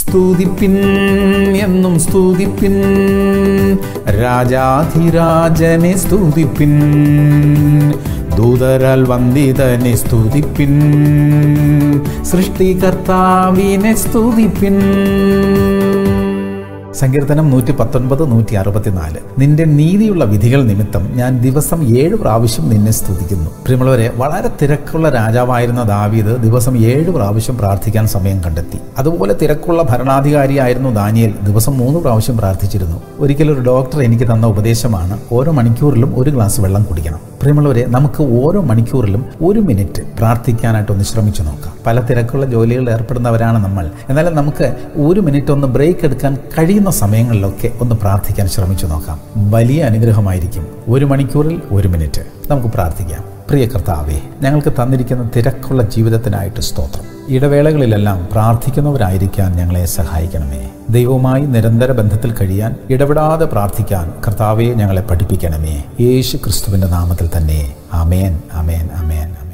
സ്തുതിപ്പിൻ എന്നും സ്തുതിപ്പിൻ രാജാധിരാജനെ സ്തുതിപ്പിൻ ദൂതരാൽ വന്ദിതനെ സ്തുതിപ്പിൻ സൃഷ്ടികർത്താവിനെ സ്തുതിപ്പിൻ സങ്കീർത്തനം നൂറ്റി പത്തൊൻപത് നൂറ്റി അറുപത്തിനാല് നിന്റെ നീതിയുള്ള വിധികൾ നിമിത്തം ഞാൻ ദിവസം ഏഴ് പ്രാവശ്യം നിന്നെ സ്തുതിക്കുന്നു പ്രിയമുള്ളവരെ വളരെ തിരക്കുള്ള രാജാവായിരുന്ന ദാവീദ് ദിവസം ഏഴ് പ്രാവശ്യം പ്രാർത്ഥിക്കാൻ സമയം കണ്ടെത്തി അതുപോലെ തിരക്കുള്ള ഭരണാധികാരിയായിരുന്നു ദാനിയേൽ ദിവസം മൂന്ന് പ്രാവശ്യം പ്രാർത്ഥിച്ചിരുന്നു ഒരിക്കലും ഒരു ഡോക്ടർ എനിക്ക് തന്ന ഉപദേശമാണ് ഓരോ മണിക്കൂറിലും ഒരു ഗ്ലാസ് വെള്ളം കുടിക്കണം പ്രിയമുള്ളവരെ നമുക്ക് ഓരോ മണിക്കൂറിലും ഒരു മിനിറ്റ് പ്രാർത്ഥിക്കാനായിട്ട് ഒന്ന് ശ്രമിച്ചു നോക്കാം പല തിരക്കുള്ള ജോലികളിൽ ഏർപ്പെടുന്നവരാണ് നമ്മൾ എന്നാലും നമുക്ക് ഒരു മിനിറ്റ് ഒന്ന് ബ്രേക്ക് എടുക്കാൻ കഴിയുന്ന സമയങ്ങളിലൊക്കെ ഒന്ന് പ്രാർത്ഥിക്കാൻ ശ്രമിച്ചു നോക്കാം വലിയ അനുഗ്രഹമായിരിക്കും ഒരു മണിക്കൂറിൽ ഒരു മിനിറ്റ് നമുക്ക് പ്രാർത്ഥിക്കാം പ്രിയ കർത്താവേ ഞങ്ങൾക്ക് തന്നിരിക്കുന്ന തിരക്കുള്ള ജീവിതത്തിനായിട്ട് സ്തോത്രം ഇടവേളകളിലെല്ലാം പ്രാർത്ഥിക്കുന്നവരായിരിക്കാൻ ഞങ്ങളെ സഹായിക്കണമേ ദൈവവുമായി നിരന്തര ബന്ധത്തിൽ കഴിയാൻ ഇടപെടാതെ പ്രാർത്ഥിക്കാൻ കർത്താവെ ഞങ്ങളെ പഠിപ്പിക്കണമേ യേശു ക്രിസ്തുവിൻ്റെ നാമത്തിൽ തന്നെ അമേൻ അമേൻ അമേൻ